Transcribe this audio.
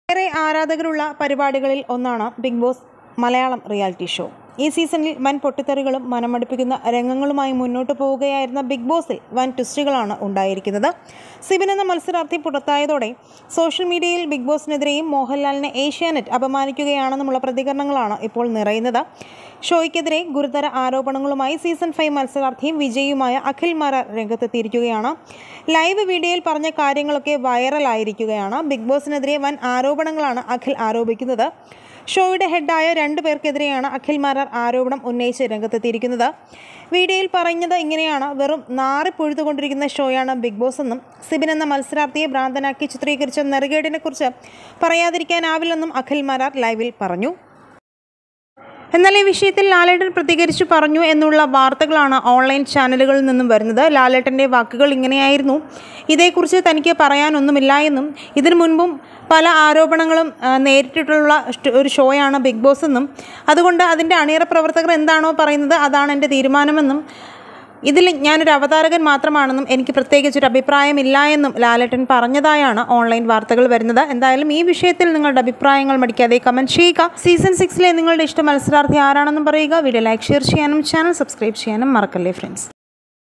ഏറെ ആരാധകരുള്ള പരിപാടികളിൽ ഒന്നാണ് big boss Malayalam reality show ഈ സീസണിൽ വൻ പൊട്ടിത്തെറികളും മനമടുപ്പിക്കുന്ന രംഗങ്ങളുമായി മുന്നോട്ട് പോവുകയായിരുന്ന ബിഗ് ബോസിൽ വൻ ട്വിസ്റ്റുകളാണ് ഉണ്ടായിരിക്കുന്നത് സിബിൻ എന്ന മത്സരാർത്ഥി പുറത്തായതോടെ സോഷ്യൽ മീഡിയയിൽ ബിഗ് ബോസിനെതിരെയും മോഹൻലാലിനെ ഏഷ്യാനെറ്റ് അപമാനിക്കുകയാണെന്നുമുള്ള പ്രതികരണങ്ങളാണ് ഇപ്പോൾ നിറയുന്നത് ഷോയ്ക്കെതിരെ ഗുരുതര ആരോപണങ്ങളുമായി സീസൺ ഫൈവ് മത്സരാർത്ഥിയും വിജയിയുമായ അഖിൽ മാരാർ രംഗത്തെത്തിയിരിക്കുകയാണ് ലൈവ് വീഡിയോയിൽ പറഞ്ഞ കാര്യങ്ങളൊക്കെ വൈറലായിരിക്കുകയാണ് ബിഗ് ബോസിനെതിരെ വൻ ആരോപണങ്ങളാണ് അഖിൽ ആരോപിക്കുന്നത് ഷോയുടെ ഹെഡായ രണ്ടു പേർക്കെതിരെയാണ് അഖിൽ മാരാർ ആരോപണം ഉന്നയിച്ച് രംഗത്തെത്തിയിരിക്കുന്നത് വീഡിയോയിൽ പറഞ്ഞത് ഇങ്ങനെയാണ് വെറും നാറി പൊഴുതുകൊണ്ടിരിക്കുന്ന ഷോയാണ് ബിഗ് ബോസ് എന്നും സിബിൻ എന്ന മത്സരാർത്ഥിയെ ഭ്രാന്തനാക്കി ചിത്രീകരിച്ച നെറുകേടിനെക്കുറിച്ച് പറയാതിരിക്കാനാവില്ലെന്നും അഖിൽ മാരാർ ലൈവിൽ പറഞ്ഞു എന്നാൽ ഈ വിഷയത്തിൽ ലാലേട്ടൻ പ്രതികരിച്ചു പറഞ്ഞു എന്നുള്ള വാർത്തകളാണ് ഓൺലൈൻ ചാനലുകളിൽ നിന്നും വരുന്നത് ലാലേട്ടൻ്റെ വാക്കുകൾ ഇങ്ങനെയായിരുന്നു ഇതേക്കുറിച്ച് തനിക്ക് പറയാനൊന്നുമില്ല എന്നും ഇതിനു മുൻപും പല ആരോപണങ്ങളും ആ, നേരിട്ടിട്ടുള്ള ഷ്ട- ഒരു ഷോയാണ് ബിഗ് ബോസ് എന്നും അതുകൊണ്ട് അതിൻ്റെ അണിയറ പ്രവർത്തകർ എന്താണോ പറയുന്നത് അതാണ് എൻ്റെ തീരുമാനമെന്നും ഇതിൽ ഞാനൊരു അവതാരകൻ മാത്രമാണെന്നും എനിക്ക് പ്രത്യേകിച്ചൊരു അഭിപ്രായമില്ല എന്നും ലാലേട്ടൻ പറഞ്ഞതായാണ് ഓൺലൈൻ വാർത്തകൾ വരുന്നത് എന്തായാലും ഈ വിഷയത്തിൽ നിങ്ങളുടെ അഭിപ്രായങ്ങൾ മടിക്കാതെ കമൻറ്റ് ചെയ്യുക സീസൺ സിക്സിലെ നിങ്ങളുടെ ഇഷ്ട മത്സരാർത്ഥി ആരാണെന്നും പറയുക വീഡിയോ ലൈക്ക് ഷെയർ ചെയ്യാനും ചാനൽ സബ്സ്ക്രൈബ് ചെയ്യാനും മറക്കല്ലേ ഫ്രണ്ട്സ്